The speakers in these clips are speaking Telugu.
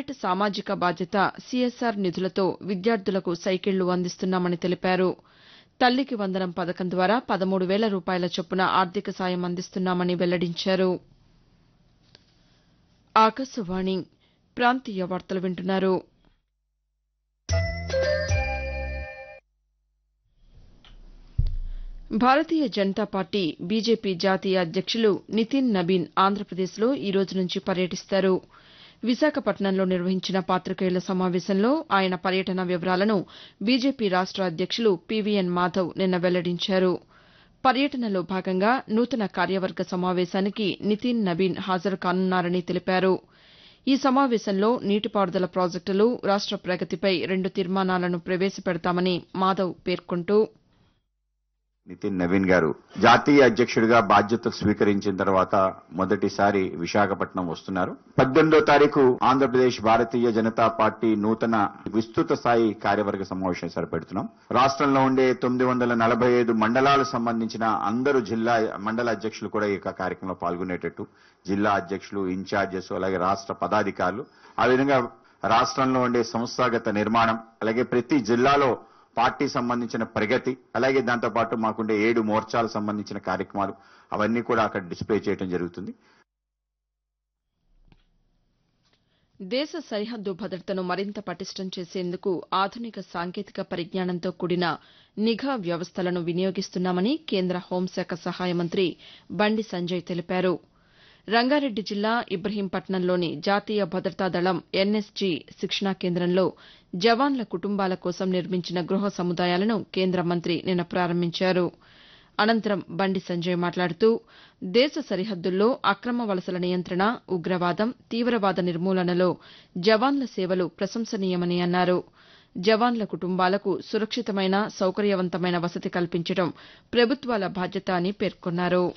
ప్రైవేటు సామాజిక బాధ్యత సీఎస్ఆర్ నిధులతో విద్యార్థులకు సైకిళ్లు అందిస్తున్నామని తెలిపారు తల్లికి వందనం పథకం ద్వారా పదమూడు వేల రూపాయల చొప్పున ఆర్థిక సాయం అందిస్తున్నామని వెల్లడించారు ఆకాశవాణి ప్రాంతీయ వార్తలు వింటున్నారు భారతీయ జనతా పార్టీ బీజేపీ జాతీయ అధ్యక్షులు నితిన్ నబీన్ ఆంధ్రప్రదేశ్లో ఈ రోజు నుంచి పర్యటిస్తారు విశాఖపట్నంలో నిర్వహించిన పాతికేయుల సమావేశంలో ఆయన పర్యటన వివరాలను బీజేపీ రాష్ట అధ్యక్షులు పీవీఎన్ మాధవ్ నిన్న వెల్లడించారు పర్యటనలో భాగంగా నూతన కార్యవర్గ సమావేశానికి నితిన్ నబీన్ హాజరు కానున్నారని తెలిపారు ఈ సమావేశంలో నీటిపారుదల ప్రాజెక్టులు రాష్ట ప్రగతిపై రెండు తీర్మానాలను ప్రవేశపెడతామని మాధవ్ పేర్కొంటూ నితిన్ నవీన్ గారు జాతీయ అధ్యక్షుడిగా బాధ్యతలు స్వీకరించిన తర్వాత మొదటిసారి విశాఖపట్నం వస్తున్నారు పద్దెనిమిదో తారీఖు ఆంధ్రప్రదేశ్ భారతీయ జనతా పార్టీ నూతన విస్తృత స్థాయి కార్యవర్గ సమావేశం సరిపెడుతున్నాం రాష్ట్రంలో ఉండే తొమ్మిది వందల నలభై ఐదు మండలాలకు సంబంధించిన అందరూ జిల్లా మండల అధ్యక్షులు కూడా ఈ కార్యక్రమంలో పాల్గొనేటట్టు జిల్లా అధ్యక్షులు ఇన్ఛార్జెస్ అలాగే రాష్ట్ర పదాధికారులు ఆ విధంగా రాష్ట్రంలో ఉండే సంస్థాగత నిర్మాణం అలాగే ప్రతి జిల్లాలో పార్టీ సంబంధించిన ప్రగతి అలాగే దాంతోపాటు మాకుండే ఏడు మోర్చాలకు సంబంధించిన కార్యక్రమాలు అవన్నీ కూడా అక్కడ డిస్ప్లే చేయడం జరుగుతుంది దేశ సరిహద్దు భద్రతను మరింత పటిష్టం చేసేందుకు ఆధునిక సాంకేతిక పరిజ్ఞానంతో కూడిన నిఘా వ్యవస్థలను వినియోగిస్తున్నామని కేంద్ర హోంశాఖ సహాయ మంత్రి బండి సంజయ్ తెలిపారు రంగారెడ్డి జిల్లా ఇబ్రహీంపట్నంలోని జాతీయ భద్రతా దళం ఎన్ఎస్జీ శిక్షణా కేంద్రంలో జవాన్ల కుటుంబాల కోసం నిర్మించిన గృహ సముదాయాలను కేంద్ర మంత్రి నిన్న ప్రారంభించారు అనంతరం బండి సంజయ్ మాట్లాడుతూ దేశ సరిహద్దుల్లో అక్రమ వలసల నియంత్రణ ఉగ్రవాదం తీవ్రవాద నిర్మూలనలో జవాన్ల సేవలు ప్రశంసనీయమని అన్నారు జవాన్ల కుటుంబాలకు సురక్షితమైన సౌకర్యవంతమైన వసతి కల్పించడం ప్రభుత్వాల బాధ్యత అని పేర్కొన్నారు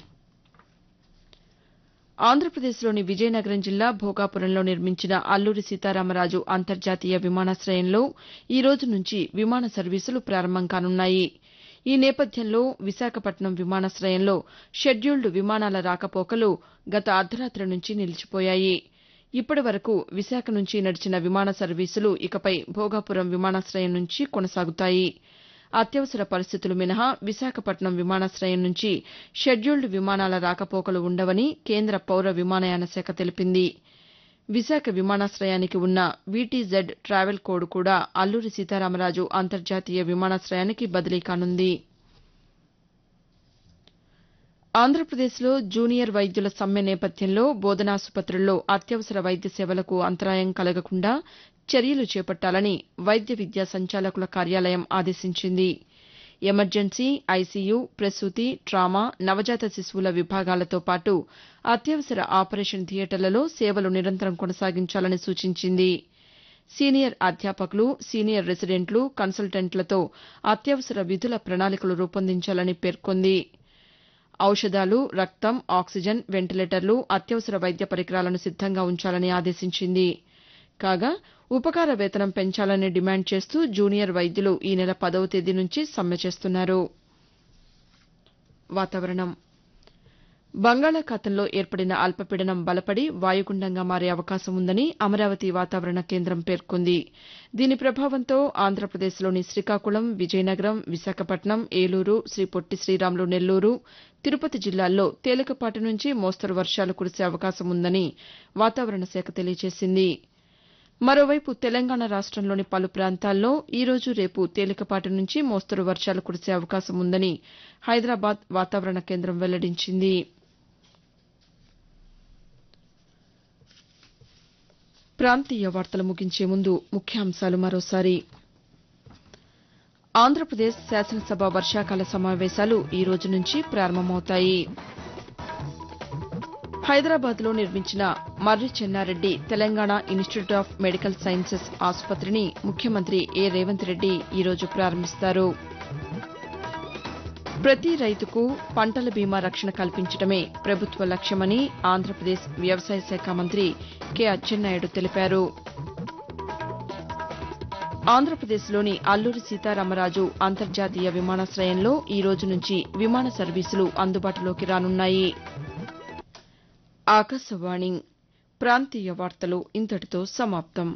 ఆంధ్రప్రదేశ్లోని విజయనగరం జిల్లా భోగాపురంలో నిర్మించిన అల్లూరి సీతారామరాజు అంతర్జాతీయ విమానాశయంలో ఈ రోజు నుంచి విమాన సర్వీసులు ప్రారంభం కానున్నాయి ఈ నేపథ్యంలో విశాఖపట్నం విమానాశయంలో షెడ్యూల్డ్ విమానాల రాకపోకలు గత అర్ధరాతి నుంచి నిలిచిపోయాయి ఇప్పటి వరకు విశాఖ నుంచి నడిచిన విమాన సర్వీసులు ఇకపై భోగాపురం విమానాశయం నుంచి కొనసాగుతాయి అత్యవసర పరిస్థితులు మినహా విశాఖపట్నం విమానాశయం నుంచి షెడ్యూల్డ్ విమానాల రాకపోకలు ఉండవని కేంద్ర పౌర విమానయాన శాఖ తెలిపింది విశాఖ విమానాశయానికి ఉన్న వీటీజెడ్ ట్రావెల్ కోడ్ కూడా అల్లూరి సీతారామరాజు అంతర్జాతీయ విమానాశయానికి బదిలీ కానుంది ఆంధ్రప్రదేశ్లో జూనియర్ వైద్యుల సమ్మె నేపథ్యంలో బోధనాసుపత్రుల్లో అత్యవసర వైద్య సేవలకు అంతరాయం కలగకుండా చర్యలు చేపట్టాలని వైద్య విద్యా సంచాలకుల కార్యాలయం ఆదేశించింది ఎమర్జెన్సీ ఐసీయూ ప్రసూతి ట్రామా నవజాత శిశువుల విభాగాలతో పాటు అత్యవసర ఆపరేషన్ థియేటర్లలో సేవలు నిరంతరం కొనసాగించాలని సూచించింది సీనియర్ అధ్యాపకులు సీనియర్ రెసిడెంట్లు కన్సల్టెంట్లతో అత్యవసర విధుల ప్రణాళికలు రూపొందించాలని పేర్కొంది ఔషధాలు రక్తం ఆక్సిజన్ వెంటిలేటర్లు అత్యవసర వైద్య పరికరాలను సిద్దంగా ఉంచాలని ఆదేశించింది కాగా ఉపకార వేతనం పెంచాలని డిమాండ్ చేస్తూ జూనియర్ వైద్యులు ఈ నెల పదవ తేదీ నుంచి సమ్మె చేస్తున్నారు వాతావరణం బంగాళాఖాతంలో ఏర్పడిన అల్పపీడనం బలపడి వాయుగుండంగా మారే అవకాశం ఉందని అమరావతి వాతావరణ కేంద్రం పేర్కొంది దీని ప్రభావంతో ఆంధ్రప్రదేశ్లోని శ్రీకాకుళం విజయనగరం విశాఖపట్నం ఏలూరు శ్రీ పొట్టి శ్రీరాములు నెల్లూరు తిరుపతి జిల్లాల్లో తేలికపాటి నుంచి మోస్తరు వర్షాలు కురిసే అవకాశం ఉందని వాతావరణ శాఖ తెలియజేసింది మరోవైపు తెలంగాణ రాష్టంలోని పలు ప్రాంతాల్లో ఈ రోజు రేపు తేలికపాటి నుంచి మోస్తరు వర్షాలు కురిసే అవకాశం ఉందని హైదరాబాద్ వాతావరణ కేంద్రం వెల్లడించింది ప్రాంతీయ వార్తలు ముగించే ముందు ముఖ్యాంశాలు మరోసారి ఆంధ్రప్రదేశ్ శాసనసభ వర్షాకాల సమావేశాలు ఈ రోజు నుంచి ప్రారంభమవుతాయి హైదరాబాద్లో నిర్మించిన Marri Chenna Reddy Telangana institute of medical sciences ఆసుపత్రిని ముఖ్యమంత్రి ఏ రేవంత్ రెడ్డి ఈరోజు ప్రారంభిస్తారు ప్రతి రైతుకు పంటల బీమా రక్షణ కల్పించడమే ప్రభుత్వ లక్ష్యమని ఆంధ్రప్రదేశ్ వ్యవసాయ శాఖ మంత్రి కె అచ్చెన్నాయుడు తెలిపారు ఆంధ్రప్రదేశ్లోని అల్లూరి సీతారామరాజు అంతర్జాతీయ విమానాశయంలో ఈ రోజు నుంచి విమాన సర్వీసులు అందుబాటులోకి రానున్నాయి ఆకాశవాణి ప్రాంతీయ వార్తలు ఇంతటితో సమాప్తం